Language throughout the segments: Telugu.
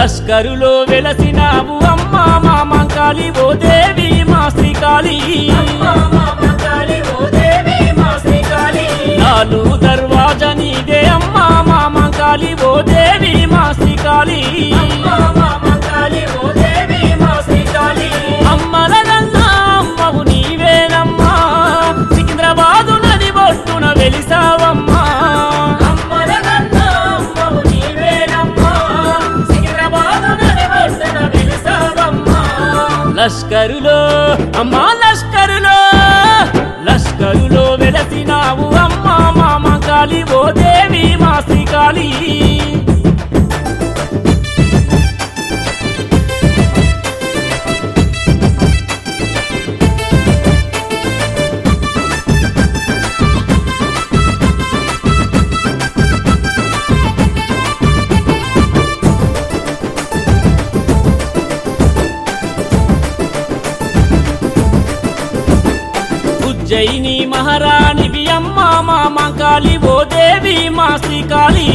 లస్కరులో వెలసినావు అమ్మా మా మంకాలి ఓ దేవి మా శ్రీకాళి నాలు దర్వాజ నీదే అమ్మా మా మంకాలి ఓ దేవి మా శ్రీకాళి అమ్మలనన్నా అమ్మవు నీవేనమ్మా సికింద్రాబాదు నది బొట్టున వెలిసావమ్మా లష్కరులో అమ్మా లష్కరులో లష్కరులో వెలసినావు అమ్మా మా మంకాలి ఓ దేవి మా శ్రీకాళి ఉజ్జయిని మహారాణివి అమ్మా మా మంకాలి ఓ దేవి మా శ్రీకాళి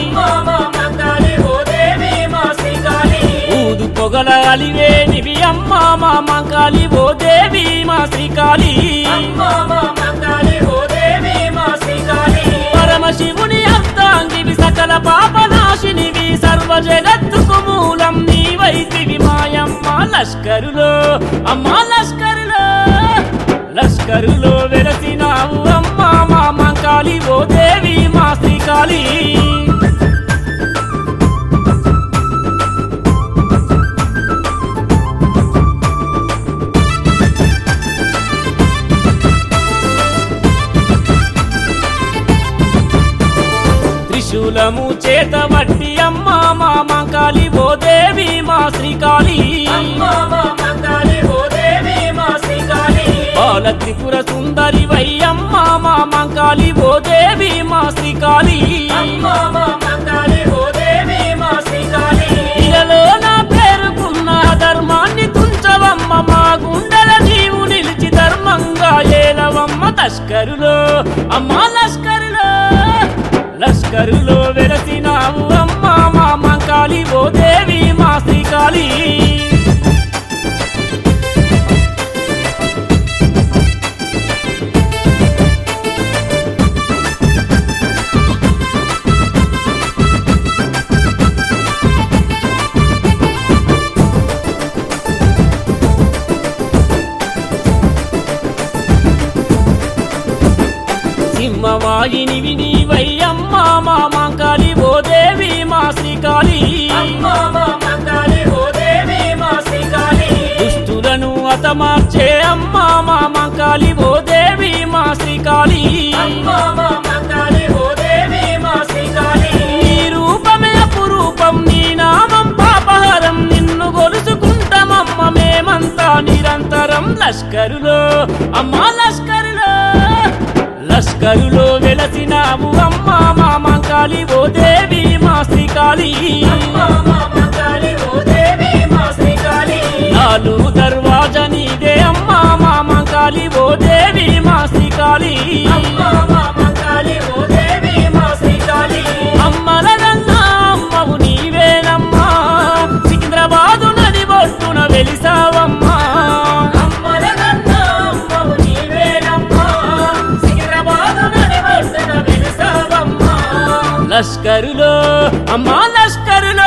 ఊదు పొగల అలివేనివి అమ్మా మా మంకాలి ఓ దేవి మా శ్రీకాళి పరమశివుని అర్థాంగివి సకల పాపనాశినివి సర్వ జగత్తుకు మూలం నీవైతివి మాయమ్మ లష్కరులో అమ్మా లష్కరులో లష్కరులో వెలసినావు అమ్మా మా మంకాలి ఓ దేవి మా శ్రీకాళి త్రిశూలము చేత వట్టి అమ్మా మా మంకాలి ఓ దేవి మా శ్రీకాళి బాల త్రిపుర సుందరి వై అమ్మా మా మంకాలి ఓ దేవి మా శ్రీకాళి ఇలలో నా పేరుకున్న ధర్మాన్ని తుంచవమ్మ మా గుండెల నీవు నిలిచి ధర్మంగా ఏలవమ్మ తస్కరులో అమ్మా లస్కరులో లస్కరులో వెలసినావు అమ్మా మా మంకాలి ఓ దేవి మా శ్రీకాళి సింహవాయినివి నీవై అమ్మా మా మంకాలి ఓ దేవి మా శ్రీకాళి దుష్టులను అతమార్చే అమ్మా మా మంకాలి ఓ దేవి మా శ్రీకాళి నీ రూపమే అపురూపం నీ నామం పాపహరం నిన్ను గొలుసుకుంటామమ్మ మేమంతా నిరంతరం లష్కరులో అమ్మా లష్కరులో లష్కరులో వెలసినావు అమ్మా మా మంకాలి ఓ దేవి మా శ్రీకాళి నాలు దర్వాజ నీదే అమ్మా మా మంకాలి ఓ దేవి మా శ్రీకాళి అమ్మలనన్నా అమ్మవు నీవేనమ్మా సికింద్రాబాదు నది బొట్టున వెలిసావమ్మా లష్కరులో అమ్మా లష్కరులో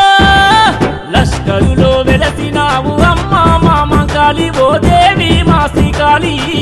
లష్కరులో వెలసినావు అమ్మా మా మంకాలి ఓ దేవి మా శ్రీకాళి